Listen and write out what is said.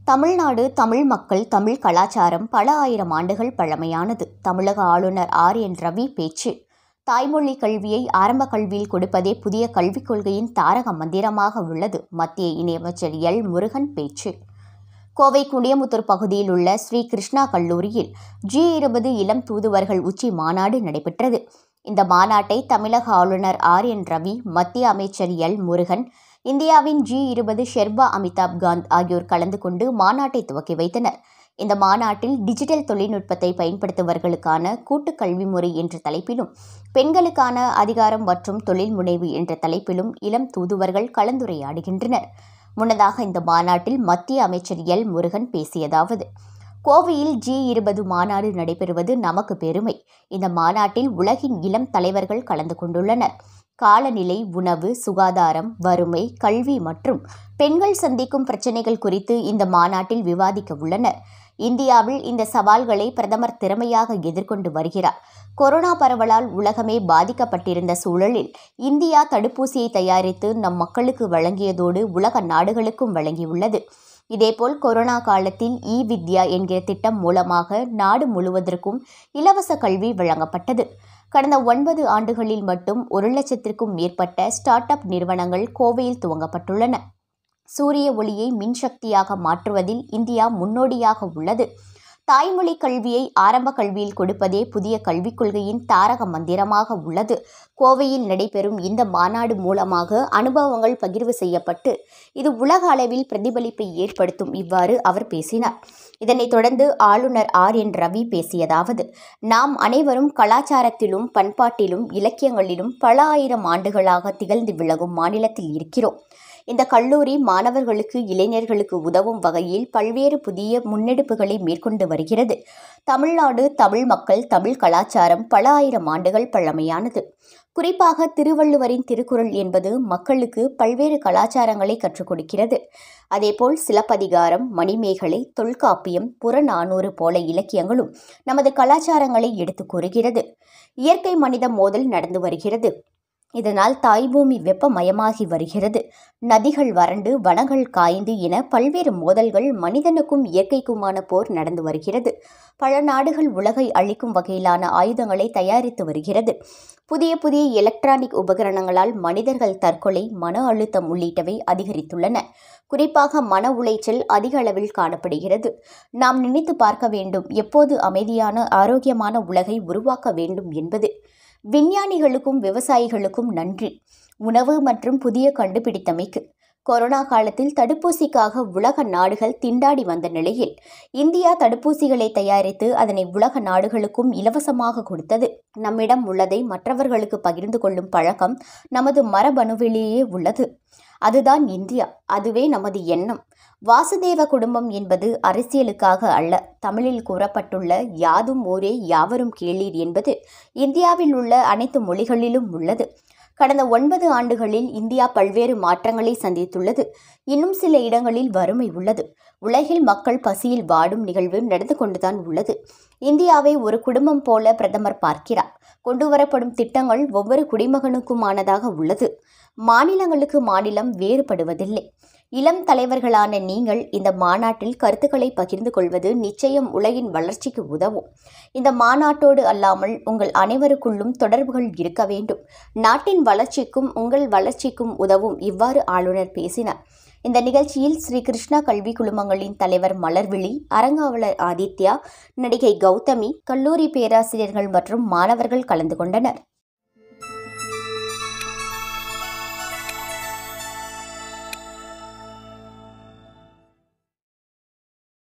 தமிழ்நாடு தமிழ் மக்கள் தமிழ் கலாச்சாரம் பல ஆயிரம் ஆண்டுகள் பழமையானது தமிழக ஆளுநர் ஆர் என் ரவி பேச்சு தாய்மொழி கல்வியை ஆரம்ப கல்வியில் கொடுப்பதே புதிய கல்விக் கொள்கையின் தாரக மந்திரமாக உள்ளது மத்திய இணையமைச்சர் எல் முருகன் பேச்சு கோவை குடியமுத்தூர் பகுதியில் உள்ள ஸ்ரீ கிருஷ்ணா கல்லூரியில் ஜி இருபது இளம் தூதுவர்கள் உச்சி மாநாடு நடைபெற்றது இந்த மாநாட்டை தமிழக ஆளுநர் ஆர் என் ரவி மத்திய அமைச்சர் எல் முருகன் இந்தியாவின் ஜி இருபது ஷெர்பா அமிதாப் காந்த் ஆகியோர் கலந்து கொண்டு மாநாட்டை துவக்கி வைத்தனர் இந்த மாநாட்டில் டிஜிட்டல் தொழில்நுட்பத்தை பயன்படுத்துபவர்களுக்கான கூட்டு கல்வி முறை என்ற தலைப்பிலும் பெண்களுக்கான அதிகாரம் மற்றும் தொழில் முனைவு என்ற தலைப்பிலும் இளம் தூதுவர்கள் கலந்துரையாடுகின்றனர் முன்னதாக இந்த மாநாட்டில் மத்திய அமைச்சர் எல் முருகன் பேசியதாவது கோவையில் ஜி இருபது மாநாடு நடைபெறுவது நமக்கு பெருமை இந்த மாநாட்டில் உலகின் இளம் தலைவர்கள் கலந்து கொண்டுள்ளனர் காலநிலை உணவு சுகாதாரம் வறுமை கல்வி மற்றும் பெண்கள் சந்திக்கும் பிரச்சினைகள் குறித்து இந்த மாநாட்டில் விவாதிக்க உள்ளனர் இந்தியாவில் இந்த சவால்களை பிரதமர் திறமையாக எதிர்கொண்டு வருகிறார் கொரோனா பரவலால் உலகமே பாதிக்கப்பட்டிருந்த சூழலில் இந்தியா தடுப்பூசியை தயாரித்து நம் மக்களுக்கு வழங்கியதோடு உலக நாடுகளுக்கும் வழங்கியுள்ளது இதேபோல் கொரோனா காலத்தில் இ வித்யா என்கிற திட்டம் மூலமாக நாடு முழுவதற்கும் இலவச கல்வி வழங்கப்பட்டது கடந்த ஒன்பது ஆண்டுகளில் மட்டும் ஒரு லட்சத்திற்கும் மேற்பட்ட ஸ்டார்ட் அப் நிறுவனங்கள் கோவையில் துவங்கப்பட்டுள்ளன சூரிய ஒளியை மின்சக்தியாக மாற்றுவதில் இந்தியா முன்னோடியாக உள்ளது தாய்மொழி கல்வியை ஆரம்ப கல்வியில் கொடுப்பதே புதிய கல்விக் கொள்கையின் தாரக மந்திரமாக உள்ளது கோவையில் நடைபெறும் இந்த மாநாடு மூலமாக அனுபவங்கள் பகிர்வு செய்யப்பட்டு இது உலக அளவில் பிரதிபலிப்பை ஏற்படுத்தும் இவ்வாறு அவர் பேசினார் இதனைத் தொடர்ந்து ஆளுநர் ஆர் என் ரவி பேசியதாவது நாம் அனைவரும் கலாச்சாரத்திலும் பண்பாட்டிலும் இலக்கியங்களிலும் பல ஆயிரம் ஆண்டுகளாக திகழ்ந்து விளங்கும் மாநிலத்தில் இருக்கிறோம் இந்த கல்லூரி மாணவர்களுக்கு இளைஞர்களுக்கு உதவும் வகையில் பல்வேறு புதிய முன்னெடுப்புகளை மேற்கொண்டு வருகிறது தமிழ்நாடு தமிழ் மக்கள் தமிழ் கலாச்சாரம் பல ஆயிரம் ஆண்டுகள் பழமையானது குறிப்பாக திருவள்ளுவரின் திருக்குறள் என்பது மக்களுக்கு பல்வேறு கலாச்சாரங்களை கற்றுக் கொடுக்கிறது அதேபோல் சிலப்பதிகாரம் மணிமேகலை தொல்காப்பியம் புறநானூறு போல இலக்கியங்களும் நமது கலாச்சாரங்களை எடுத்துக் கூறுகிறது இயற்கை மனித மோதல் நடந்து வருகிறது இதனால் தாய்பூமி வெப்பமயமாகி வருகிறது நதிகள் வறண்டு வனங்கள் காய்ந்து என பல்வேறு மோதல்கள் மனிதனுக்கும் இயற்கைக்குமான போர் நடந்து வருகிறது பல நாடுகள் உலகை அழிக்கும் வகையிலான ஆயுதங்களை தயாரித்து வருகிறது புதிய புதிய எலக்ட்ரானிக் உபகரணங்களால் மனிதர்கள் தற்கொலை மன அழுத்தம் உள்ளிட்டவை அதிகரித்துள்ளன குறிப்பாக மன உளைச்சல் அதிக அளவில் காணப்படுகிறது நாம் நினைத்து பார்க்க வேண்டும் எப்போது அமைதியான ஆரோக்கியமான உலகை உருவாக்க வேண்டும் என்பது விஞ்ஞானிகளுக்கும் விவசாயிகளுக்கும் நன்றி உணவு மற்றும் புதிய கண்டுபிடித்தமைக்கு கொரோனா காலத்தில் தடுப்பூசிக்காக உலக நாடுகள் திண்டாடி வந்த நிலையில் இந்தியா தடுப்பூசிகளை தயாரித்து அதனை உலக நாடுகளுக்கும் இலவசமாக கொடுத்தது நம்மிடம் உள்ளதை மற்றவர்களுக்கு பகிர்ந்து கொள்ளும் பழக்கம் நமது மரபணுவிலேயே உள்ளது அதுதான் இந்தியா அதுவே நமது எண்ணம் வாசுதேவ குடும்பம் என்பது அரசியலுக்காக அல்ல தமிழில் கூறப்பட்டுள்ள யாதும் ஊரே யாவரும் கேளீர் என்பது இந்தியாவில் உள்ள அனைத்து மொழிகளிலும் உள்ளது கடந்த ஒன்பது ஆண்டுகளில் இந்தியா பல்வேறு மாற்றங்களை சந்தித்துள்ளது இன்னும் சில இடங்களில் வறுமை உள்ளது உலகில் மக்கள் பசியில் வாடும் நிகழ்வு நடந்து கொண்டுதான் உள்ளது இந்தியாவை ஒரு குடும்பம் போல பிரதமர் பார்க்கிறார் கொண்டுவரப்படும் திட்டங்கள் ஒவ்வொரு குடிமகனுக்குமானதாக உள்ளது மாநிலங்களுக்கு மாநிலம் வேறுபடுவதில்லை இளம் தலைவர்களான நீங்கள் இந்த மாநாட்டில் கருத்துக்களை பகிர்ந்து கொள்வது நிச்சயம் உலகின் வளர்ச்சிக்கு உதவும் இந்த மாநாட்டோடு அல்லாமல் உங்கள் அனைவருக்குள்ளும் தொடர்புகள் இருக்க வேண்டும் நாட்டின் வளர்ச்சிக்கும் உங்கள் வளர்ச்சிக்கும் உதவும் இவ்வாறு ஆளுநர் பேசினார் இந்த நிகழ்ச்சியில் ஸ்ரீ கிருஷ்ணா கல்வி குழுமங்களின் தலைவர் மலர்விழி அரங்காவலர் ஆதித்யா நடிகை கௌதமி கல்லூரி பேராசிரியர்கள் மற்றும் மாணவர்கள் கலந்து கொண்டனர்